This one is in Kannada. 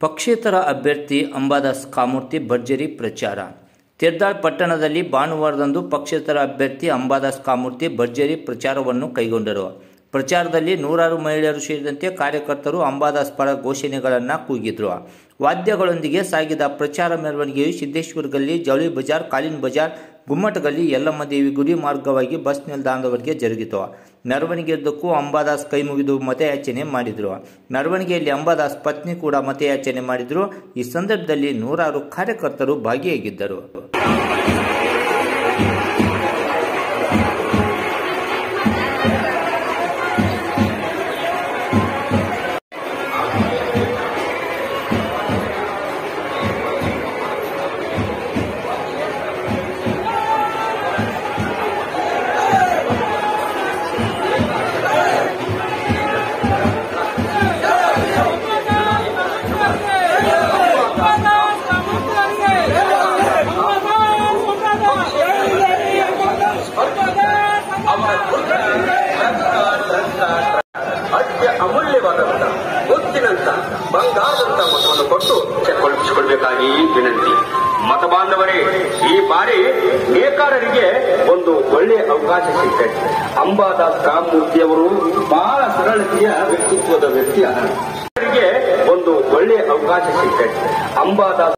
ಪಕ್ಷೇತರ ಅಭ್ಯರ್ಥಿ ಅಂಬಾದಾಸ್ ಕಾಮೂರ್ತಿ ಭರ್ಜರಿ ಪ್ರಚಾರ ತಿರ್ದಾಳ್ ಪಟ್ಟಣದಲ್ಲಿ ಭಾನುವಾರದಂದು ಪಕ್ಷೇತರ ಅಭ್ಯರ್ಥಿ ಅಂಬಾದಾಸ್ ಕಾಮೂರ್ತಿ ಭರ್ಜರಿ ಪ್ರಚಾರವನ್ನು ಕೈಗೊಂಡರು ಪ್ರಚಾರದಲ್ಲಿ ನೂರಾರು ಮಹಿಳೆಯರು ಸೇರಿದಂತೆ ಕಾರ್ಯಕರ್ತರು ಅಂಬಾದಾಸ್ ಪರ ಘೋಷಣೆಗಳನ್ನು ಕೂಗಿದ್ರು ವಾದ್ಯಗಳೊಂದಿಗೆ ಸಾಗಿದ ಪ್ರಚಾರ ಮೆರವಣಿಗೆಯು ಸಿದ್ದೇಶ್ವರ ಗಲ್ಲಿ ಜವಳಿ ಬಜಾರ್ ಕಾಲಿನ್ ಬಜಾರ್ ಗುಮ್ಮಟಗಲ್ಲಿ ಯಲ್ಲಮ್ಮ ದೇವಿ ಗುಡಿ ಮಾರ್ಗವಾಗಿ ಬಸ್ ನಿಲ್ದಾಣದವರೆಗೆ ಜರುಗಿತು ಮೆರವಣಿಗೆಯುದ್ದಕ್ಕೂ ಅಂಬಾದಾಸ್ ಕೈ ಮುಗಿದು ಮತಯಾಚನೆ ಮಾಡಿದರು ಮೆರವಣಿಗೆಯಲ್ಲಿ ಅಂಬಾದಾಸ್ ಪತ್ನಿ ಕೂಡ ಮತಯಾಚನೆ ಮಾಡಿದರು ಈ ಸಂದರ್ಭದಲ್ಲಿ ನೂರಾರು ಕಾರ್ಯಕರ್ತರು ಭಾಗಿಯಾಗಿದ್ದರು ಅತ್ಯ ಅಮೂಲ್ಯವಾದಂತ ಮುತ್ತಿನಂತ ಬಂಗಾರದಂತ ಮತವನ್ನು ಕೊಟ್ಟು ಚೆಕ್ಕೊಳಿಸಿಕೊಳ್ಬೇಕಾಗಿ ವಿನಂತಿ ಮತ ಬಾಂಧವರೇ ಈ ಬಾರಿ ನೇಕಾರರಿಗೆ ಒಂದು ಒಳ್ಳೆಯ ಅವಕಾಶ ಸಿಗ್ತದೆ ಅಂಬಾದಾಸ್ ರಾಮಮೂರ್ತಿಯವರು ಬಹಳ ಸರಳತೆಯ ವ್ಯಕ್ತಿತ್ವದ ವ್ಯಕ್ತಿ ಅವರಿಗೆ ಒಂದು ಒಳ್ಳೆಯ ಅವಕಾಶ ಸಿಗ್ತದೆ ಅಂಬಾದಾಸ್